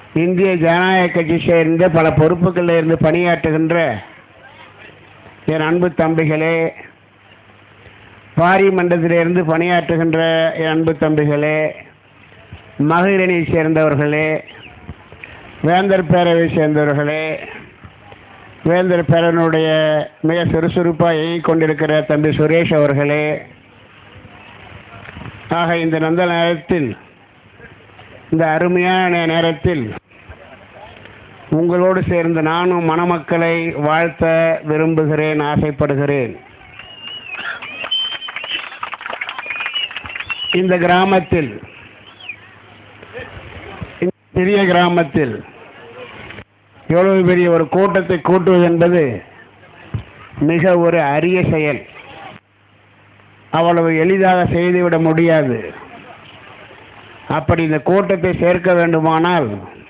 இந்திய ஜனநாயக கட்சி சேர்ந்த பல பொறுப்புகளில் இருந்து பணியாற்றுகின்ற என் அன்பு தம்பிகளே பாரிமன்றத்திலிருந்து பணியாற்றுகின்ற என் அன்பு தம்பிகளே மகளிரணி சேர்ந்தவர்களே வேந்தர் பேரவை சேர்ந்தவர்களே வேந்தர் பேரனுடைய மிக சுறுசுறுப்பாக இயங்கிக் கொண்டிருக்கிற தம்பி சுரேஷ் அவர்களே ஆக இந்த நல்ல நேரத்தில் இந்த அருமையான நேரத்தில் உங்களோடு சேர்ந்து நானும் மணமக்களை வாழ்த்த விரும்புகிறேன் ஆசைப்படுகிறேன் இந்த கிராமத்தில் இந்த சிறிய கிராமத்தில் எவ்வளவு பெரிய ஒரு கூட்டத்தை கூட்டுவது என்பது மிக ஒரு அரிய செயல் அவ்வளவு எளிதாக செய்துவிட முடியாது அப்படி இந்த கூட்டத்தை சேர்க்க வேண்டுமானால்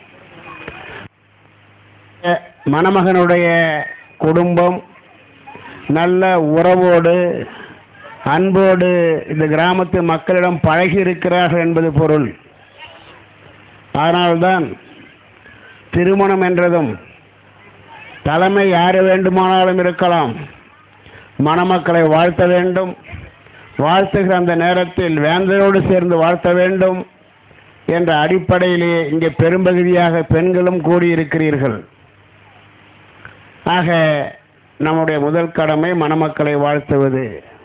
அஹ், மணமகனுடைய குடும்பம் நல்ல உறவோடு அன்போடு இந்த கிராமத்து மக்களிடம் பழகி இருக்கிறார்கள் என்பது பொருள் அதனால்தான் திருமணம் என்றதும் தலைமை யார் வேண்டுமானாலும் இருக்கலாம் மணமக்களை வாழ்த்த வேண்டும் வாழ்த்துகிற அந்த நேரத்தில் வேந்தரோடு சேர்ந்து வாழ்த்த வேண்டும் என்ற அடிப்படையிலே இங்கே பெரும்பகுதியாக பெண்களும் கூடியிருக்கிறீர்கள் ஆக நம்முடைய முதல் கடமை மணமக்களை வாழ்த்துவது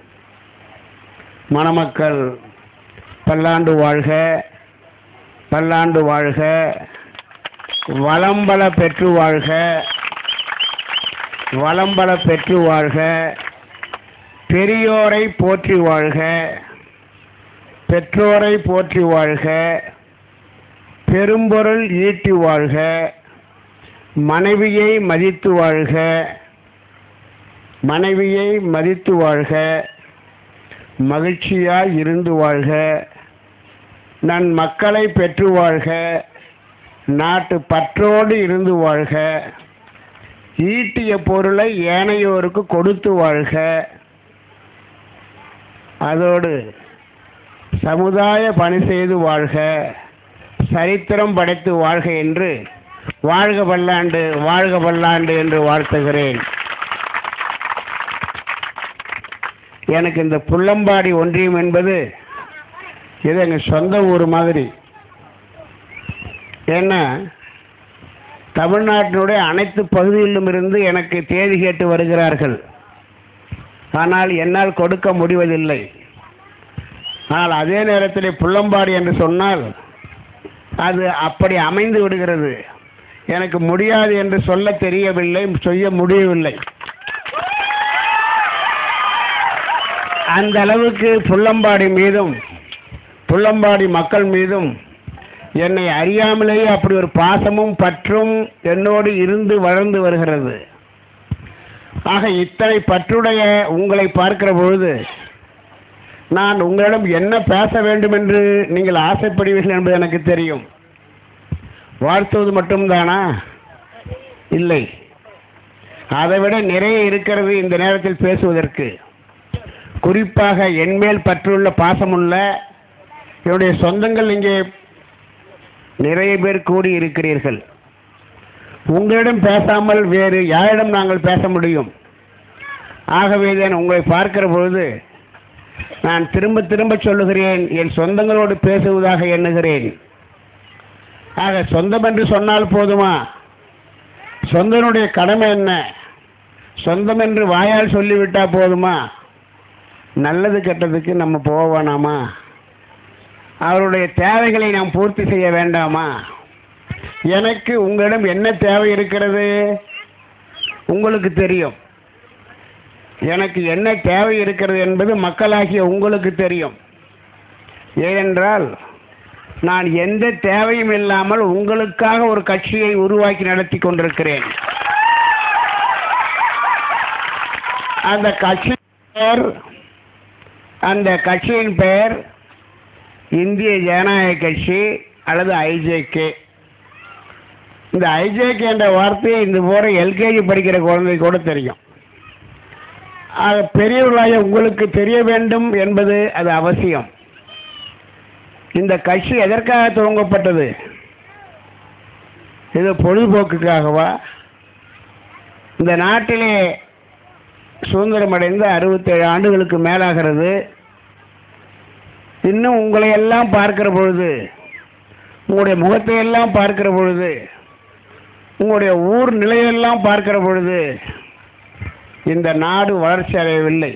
மணமக்கள் பல்லாண்டு வாழ்க பல்லாண்டு வாழ்க வளம்பல பெற்று வாழ்க வளம்பல பெற்று வாழ்க பெரியோரை போற்றி வாழ்க பெற்றோரை போற்றி வாழ்க பெரும்பொருள் ஈட்டி வாழ்க மனைவியை மதித்து வாழ்க மனைவியை மதித்து வாழ்க மகிழ்ச்சியாய் இருந்து வாழ்க நன் மக்களை பெற்று வாழ்க நாட்டு பற்றோடு இருந்து வாழ்க ஈட்டிய பொருளை ஏனையோருக்கு கொடுத்து வாழ்க அதோடு சமுதாய பணி செய்து வாழ்க சரித்திரம் படைத்து வாழ்க என்று வாழ்க பல்லாண்டு வாழ்க பல்லாண்டு என்று வாழ்த்துகிறேன் எனக்கு இந்த புள்ளம்பாடி ஒன்றியம் என்பது இது எங்கள் சொந்த ஊர் மாதிரி ஏன்னா தமிழ்நாட்டினுடைய அனைத்து பகுதிகளிலும் இருந்து எனக்கு தேதி கேட்டு வருகிறார்கள் ஆனால் என்னால் கொடுக்க முடிவதில்லை ஆனால் அதே நேரத்தில் புள்ளம்பாடி என்று சொன்னால் அது அப்படி அமைந்து விடுகிறது எனக்கு முடியாது என்று சொல்ல தெரியவில்லை செய்ய முடியவில்லை அந்த அளவுக்கு புள்ளம்பாடி மீதும் புள்ளம்பாடி மக்கள் மீதும் என்னை அறியாமலேயே அப்படி ஒரு பாசமும் பற்றும் என்னோடு இருந்து வளர்ந்து வருகிறது ஆக இத்தனை பற்றுடைய உங்களை பார்க்கிற பொழுது நான் உங்களிடம் என்ன பேச வேண்டும் என்று நீங்கள் ஆசைப்படுவீர்கள் என்பது எனக்கு தெரியும் வாழ்த்துவது மட்டும்தானா இல்லை அதைவிட நிறைய இருக்கிறது இந்த நேரத்தில் பேசுவதற்கு குறிப்பாக என்மேல் பற்றுள்ள பாசமுள்ள என்னுடைய சொந்தங்கள் இங்கே நிறைய பேர் கூடி இருக்கிறீர்கள் உங்களிடம் பேசாமல் வேறு யாரிடம் நாங்கள் பேச முடியும் ஆகவே தான் உங்களை பார்க்கிற பொழுது நான் திரும்ப திரும்ப சொல்லுகிறேன் என் சொந்தங்களோடு பேசுவதாக எண்ணுகிறேன் ஆக சொந்தம் என்று சொன்னால் போதுமா சொந்தனுடைய கடமை என்ன சொந்தம் என்று வாயால் சொல்லிவிட்டால் போதுமா நல்லது கெட்டதுக்கு நம்ம போக வேணாமா அவருடைய தேவைகளை நாம் பூர்த்தி செய்ய வேண்டாமா எனக்கு உங்களிடம் என்ன தேவை இருக்கிறது உங்களுக்கு தெரியும் எனக்கு என்ன தேவை இருக்கிறது என்பது மக்களாகிய உங்களுக்கு தெரியும் ஏனென்றால் நான் எந்த தேவையும் இல்லாமல் உங்களுக்காக ஒரு கட்சியை உருவாக்கி நடத்தி கொண்டிருக்கிறேன் அந்த கட்சி பெயர் அந்த கட்சியின் பெயர் இந்திய ஜனநாயக கட்சி அல்லது ஐஜேகே இந்த ஐஜேகே என்ற வார்த்தையை இந்த போகிற எல்கேஜி படிக்கிற குழந்தை கூட தெரியும் ஆக பெரியவர்களாய உங்களுக்கு தெரிய வேண்டும் என்பது அது அவசியம் இந்த கட்சி எதற்காக துவங்கப்பட்டது இது பொழுதுபோக்குக்காகவா இந்த நாட்டிலே சுதந்திரம் அடைந்து அறுபத்தேழு ஆண்டுகளுக்கு மேலாகிறது இன்னும் உங்களை எல்லாம் பார்க்கிற பொழுது உங்களுடைய முகத்தை எல்லாம் பார்க்கிற பொழுது உங்களுடைய ஊர் நிலையெல்லாம் பார்க்கிற பொழுது இந்த நாடு வளர்ச்சி அடையவில்லை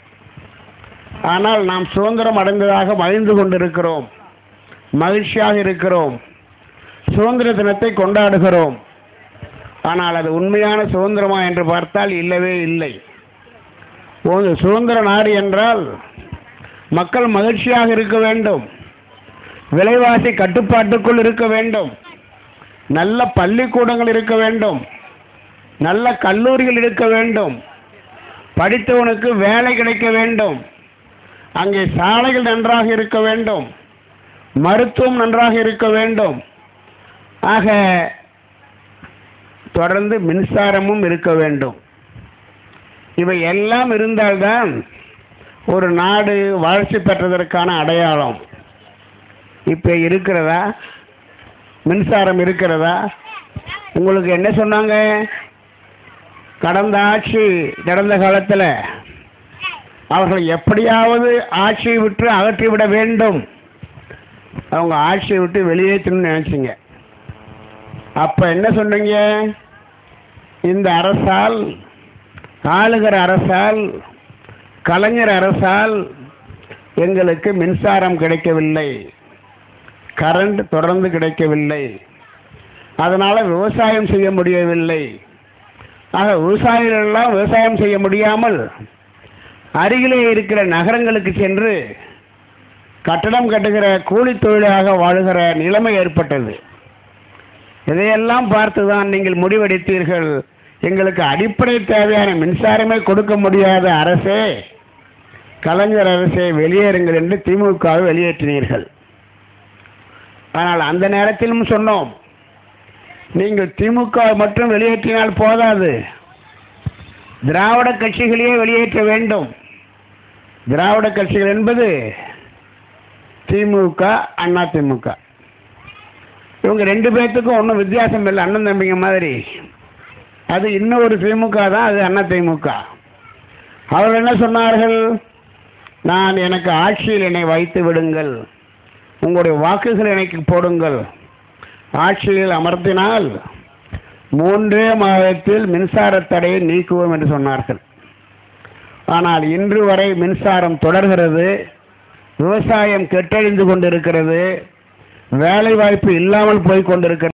ஆனால் நாம் சுதந்திரம் அடைந்ததாக மகிழ்ந்து கொண்டிருக்கிறோம் மகிழ்ச்சியாக இருக்கிறோம் சுதந்திர தினத்தை கொண்டாடுகிறோம் ஆனால் அது உண்மையான சுதந்திரமா என்று பார்த்தால் இல்லவே இல்லை ஒரு சுதந்திர நாடு என்றால் மக்கள் மகிழ்ச்சியாக இருக்க வேண்டும் விலைவாசி கட்டுப்பாட்டுக்குள் இருக்க வேண்டும் நல்ல பள்ளிக்கூடங்கள் இருக்க வேண்டும் நல்ல கல்லூரிகள் இருக்க வேண்டும் படித்தவனுக்கு வேலை கிடைக்க வேண்டும் அங்கே சாலைகள் நன்றாக இருக்க வேண்டும் மருத்துவம் நன்றாக இருக்க வேண்டும் ஆக தொடர்ந்து மின்சாரமும் இருக்க வேண்டும் இவை எல்லாம் இருந்தால்தான் ஒரு நாடு வளர்ச்சி பெற்றதற்கான அடையாளம் இப்போ இருக்கிறதா மின்சாரம் இருக்கிறதா உங்களுக்கு என்ன சொன்னாங்க கடந்த ஆட்சி நடந்த காலத்தில் அவர்கள் எப்படியாவது ஆட்சியை விட்டு அகற்றிவிட வேண்டும் அவங்க ஆட்சியை விட்டு வெளியேற்றணும்னு நினைச்சிங்க அப்போ என்ன சொன்னீங்க இந்த அரசால் ஆளுகிற அரசால் கலைஞர் அரசால் எங்களுக்கு மின்சாரம் கிடைக்கவில்லை கரண்ட் தொடர்ந்து கிடைக்கவில்லை அதனால் விவசாயம் செய்ய முடியவில்லை ஆக விவசாயிகள் எல்லாம் விவசாயம் செய்ய முடியாமல் அருகிலே இருக்கிற நகரங்களுக்கு சென்று கட்டடம் கட்டுகிற கூலி தொழிலாக வாழுகிற நிலைமை ஏற்பட்டது இதையெல்லாம் பார்த்துதான் நீங்கள் முடிவெடுத்தீர்கள் எங்களுக்கு அடிப்படை தேவையான மின்சாரமே கொடுக்க முடியாத அரசே கலைஞர் அரசே வெளியேறுங்கள் என்று திமுகவை வெளியேற்றினீர்கள் ஆனால் அந்த நேரத்திலும் சொன்னோம் நீங்கள் திமுக மட்டும் வெளியேற்றினால் போதாது திராவிட கட்சிகளையே வெளியேற்ற வேண்டும் திராவிட கட்சிகள் என்பது திமுக அண்ணா திமுக இவங்க ரெண்டு பேர்த்துக்கும் ஒன்றும் வித்தியாசம் இல்லை அண்ணன் தம்பிங்க மாதிரி அது இன்னொரு திமுக தான் அது அண்ணா திமுக அவர்கள் என்ன சொன்னார்கள் நான் எனக்கு ஆட்சியில் என்னை வைத்து விடுங்கள் உங்களுடைய வாக்குகள் எனக்கு போடுங்கள் ஆட்சியில் அமர்த்தினால் மூன்றே மாதத்தில் மின்சார தடையை நீக்குவோம் என்று சொன்னார்கள் ஆனால் இன்று வரை மின்சாரம் தொடர்கிறது விவசாயம் கெட்டழிந்து கொண்டிருக்கிறது வேலை வாய்ப்பு இல்லாமல் போய் கொண்டிருக்கிறது